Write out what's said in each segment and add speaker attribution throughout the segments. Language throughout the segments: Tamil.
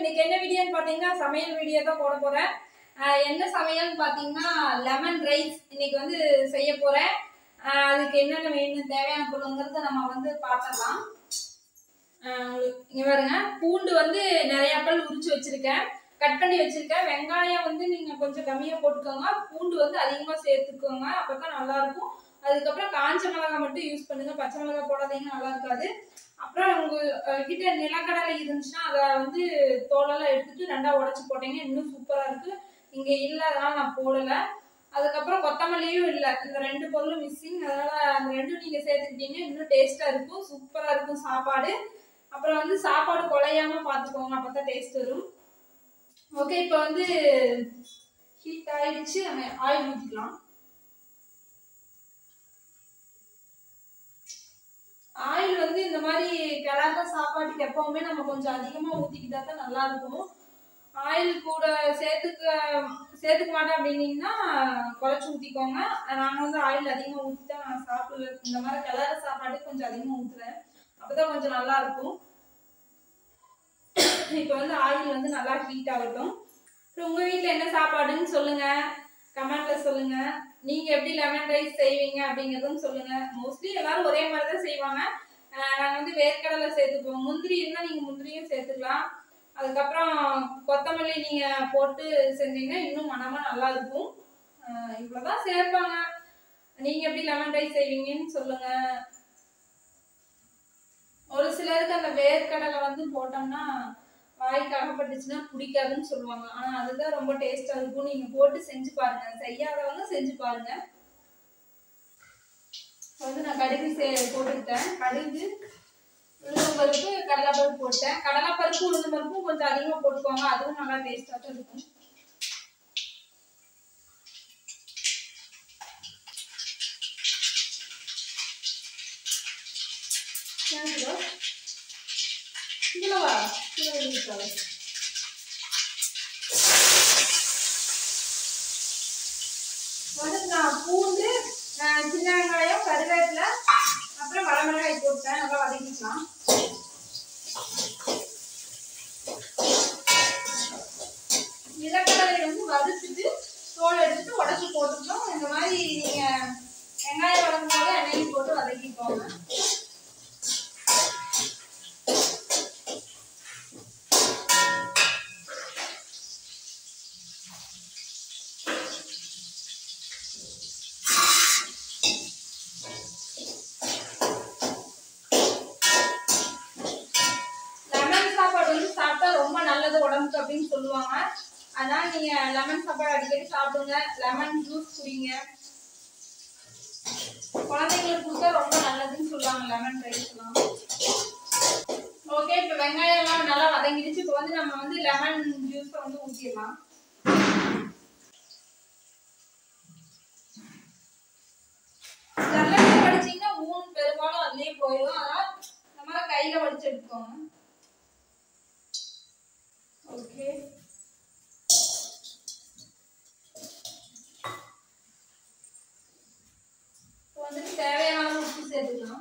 Speaker 1: இன்னைக்கு என்ன வீடியோன்னு பார்த்தீங்கன்னா சமையல் வீடியோ தான் போட போறேன் ஆஹ் என்ன சமையல்னு பார்த்தீங்கன்னா லெமன் ரைஸ் இன்னைக்கு வந்து செய்ய போறேன் ஆஹ் அதுக்கு என்னென்ன வேணும் தேவையான பொருளுங்கிறத நம்ம வந்து பார்த்துடலாம் ஆஹ் இங்க பாருங்க பூண்டு வந்து நிறைய பல் உரிச்சு வச்சிருக்கேன் கட் பண்ணி வச்சிருக்கேன் வெங்காயம் வந்து நீங்க கொஞ்சம் கம்மியா போட்டுக்கோங்க பூண்டு வந்து அதிகமா சேர்த்துக்கோங்க அப்பதான் நல்லா இருக்கும் அதுக்கப்புறம் காஞ்ச மிளகாய் மட்டும் யூஸ் பண்ணுங்க பச்சை மிளகாய் போடாதீங்க நல்லா இருக்காது அப்புறம் உங்க அஹ், கிட்ட நிலக்கடலை இருந்துச்சுன்னா அதை வந்து தோலெல்லாம் எடுத்துட்டு ரெண்டா உடைச்சு போட்டீங்க இன்னும் சூப்பரா இருக்கு இங்க இல்ல அதனால நான் போடல அதுக்கப்புறம் கொத்தமல்லியும் இல்ல இந்த ரெண்டு பொருளும் மிஸ்ஸிங் அதனால அந்த ரெண்டும் நீங்க சேர்த்துக்கிட்டீங்க இன்னும் டேஸ்டா இருக்கும் சூப்பரா இருக்கும் சாப்பாடு அப்புறம் வந்து சாப்பாடு குலையாம பாத்துக்கோங்க அப்பதான் டேஸ்ட் வரும் ஓகே இப்போ வந்து ஹீட் ஆயிடுச்சு நம்ம ஆயில் ஊற்றிக்கலாம் ஆயில் வந்து இந்த மாதிரி கிளற சாப்பாட்டுக்கு எப்பவுமே நம்ம கொஞ்சம் அதிகமா ஊத்திக்கிட்டா தான் நல்லா இருக்கும் ஆயில் கூட சேர்த்துக்க சேர்த்துக்க மாட்டேன் அப்படின்னீங்கன்னா குறைச்சி ஊற்றிக்கோங்க நாங்கள் வந்து ஆயில் அதிகமாக ஊற்றி தான் நான் சாப்பிடுவேன் இந்த மாதிரி கிளற சாப்பாட்டுக்கு கொஞ்சம் அதிகமாக ஊற்றுவேன் அப்பதான் கொஞ்சம் நல்லா இருக்கும் இப்போ வந்து ஆயில் வந்து நல்லா ஹீட் ஆகட்டும் அப்புறம் உங்க வீட்டில் என்ன சாப்பாடுன்னு சொல்லுங்க கமெண்ட்ல சொல்லுங்க நீங்க எப்படி லெமன் ரைஸ் செய்வீங்க அப்படிங்கறதும் சொல்லுங்க மோஸ்ட்லி எல்லாரும் ஒரே மாதிரி தான் செய்வாங்க ஆஹ் நாங்க வந்து வேர்க்கடலை சேர்த்துப்போம் முந்திரி இருந்தா நீங்க முந்திரியும் சேர்த்துக்கலாம் அதுக்கப்புறம் கொத்தமல்லி நீங்க போட்டு செஞ்சீங்கன்னா இன்னும் மனமா நல்லா இருக்கும் ஆஹ் இவ்வளவுதான் சேர்ப்பாங்க நீங்க எப்படி லெமன் ரைஸ் செய்வீங்கன்னு சொல்லுங்க ஒரு சிலருக்கு அந்த வேர்க்கடலை வந்து போட்டோம்னா வாய்க்கு அகப்பட்டுச்சுன்னா பிடிக்காதுன்னு சொல்லுவாங்க ஆனா அதுதான் ரொம்ப டேஸ்டா இருக்கும் நீங்க போட்டு செஞ்சு பாருங்க செய்யாதவங்க செஞ்சு பாருங்க இப்ப வந்து நான் கடுகு சே போட்டுக்கிட்டேன் கடுகு உளுந்தம் பருப்பு கடலைப்பருப்பு போட்டேன் கடலைப்பருப்பு உளுந்தம் பருப்பும் கொஞ்சம் அதிகமாக போட்டுக்கோங்க அதுவும் நல்லா டேஸ்டாக தான் இருக்கும் ஏன் கிலோ கிலோவா கிலோ எழுதிட்டாங்க வந்து நான் பூண்டு அஹ், சின்ன வெங்காயம் கருவேப்பிலை அப்புறம் வரமிளகாய் போட்டேன் நல்லா வதக்கிக்கலாம் நிலக்கடலை வந்து வறுத்துட்டு தோல் எடுத்துட்டு உடச்சி போட்டுட்டோம் இந்த மாதிரி நீங்க வெங்காயம் வதக்கும் போது எண்ணெயும் போட்டு வதக்கிக்கோங்க லெமன் சாப்பாடு வந்து சாப்பிட்டா ரொம்ப நல்லது உடம்புக்கு அப்படின்னு சொல்லுவாங்க அதனால நீங்க லெமன் சாப்பாடு அடிக்கடி சாப்பிடுங்க லெமன் ஜூஸ் குடிங்க குழந்தைங்களுக்கு கொடுத்தா ரொம்ப நல்லதுன்னு சொல்லுவாங்க லெமன் ரைஸ்லாம் ஓகே இப்போ வெங்காயம் எல்லாம் நல்லா வதங்கிடுச்சு இப்போ வந்து நம்ம வந்து லெமன் ஜூஸை வந்து ஊற்றிடலாம் நல்லா வடிச்சிங்கன்னா ஊன் பெரும்பாலும் அதுலயே போயிடும் அதனால இந்த மாதிரி கையில வடிச்சு எடுத்துக்கோங்க ஓகே இப்போ வந்துட்டு தேவையான அளவு உப்பு சேர்த்துக்கலாம்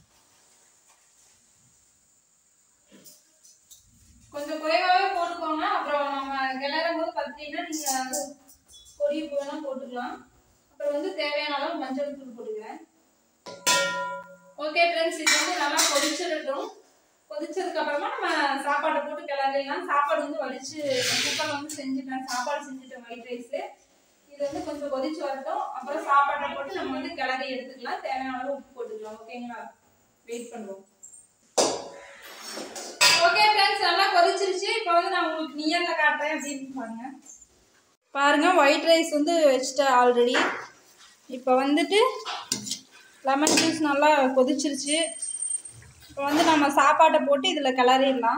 Speaker 1: கொஞ்சம் குறைவாகவே போட்டுக்கோங்க அப்புறம் நம்ம கிளறும் போது பார்த்தீங்கன்னா நீங்கள் அது பொடி உப்பு வேணால் போட்டுக்கலாம் அப்புறம் வந்து தேவையான அளவு மஞ்சள் தூள் போட்டுக்கிறேன் ஓகே ஃப்ரெண்ட்ஸ் இது வந்து நல்லா கொதிச்சிடட்டும் கொதிச்சதுக்கு அப்புறமா நம்ம சாப்பாடை போட்டு கிளறிடலாம் சாப்பாடு வந்து வடிச்சு குக்கர்ல வந்து செஞ்சுட்டேன் சாப்பாடு செஞ்சுட்டேன் ஒயிட் ரைஸ் இது வந்து கொஞ்சம் கொதிச்சு வரட்டும் அப்புறம் சாப்பாடை போட்டு நம்ம வந்து கிளறி எடுத்துக்கலாம் தேவையான அளவு உப்பு போட்டுக்கலாம் ஓகேங்களா வெயிட் பண்ணுவோம் ஓகே ஃப்ரெண்ட்ஸ் நல்லா கொதிச்சிருச்சு இப்போ வந்து நான் உங்களுக்கு நியர்ல காட்டுறேன் அப்படின்னு பாருங்க பாருங்க ஒயிட் ரைஸ் வந்து வச்சுட்டேன் ஆல்ரெடி இப்போ வந்துட்டு லெமன் ஜூஸ் நல்லா கொதிச்சிருச்சு இப்போ வந்து நம்ம சாப்பாட்டை போட்டு இதில் கிளறிடலாம்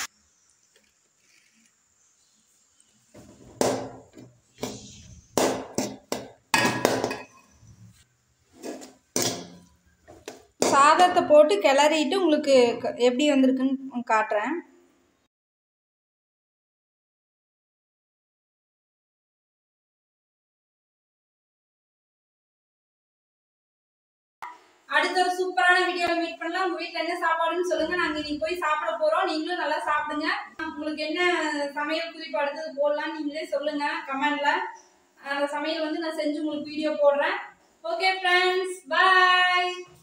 Speaker 1: சாதத்தை போட்டு கிளறிட்டு உங்களுக்கு க- எப்படி வந்திருக்குன்னு காட்டுறேன் அடுத்த ஒரு சூப்பரான வீடியோல மீட் பண்ணலாம் உங்க வீட்ல என்ன சாப்பாடுன்னு சொல்லுங்க நாங்க இன்னைக்கு போய் சாப்பிட போறோம் நீங்களும் நல்லா சாப்பிடுங்க உங்களுக்கு உங்களுக்கு என்ன சமையல் குறிப்பு அடுத்தது போடலாம்னு நீங்களே சொல்லுங்க கமெண்ட்ல அந்த சமையல் வந்து நான் செஞ்சு உங்களுக்கு வீடியோ போடுறேன் ஓகே ஃப்ரெண்ட்ஸ் பாய்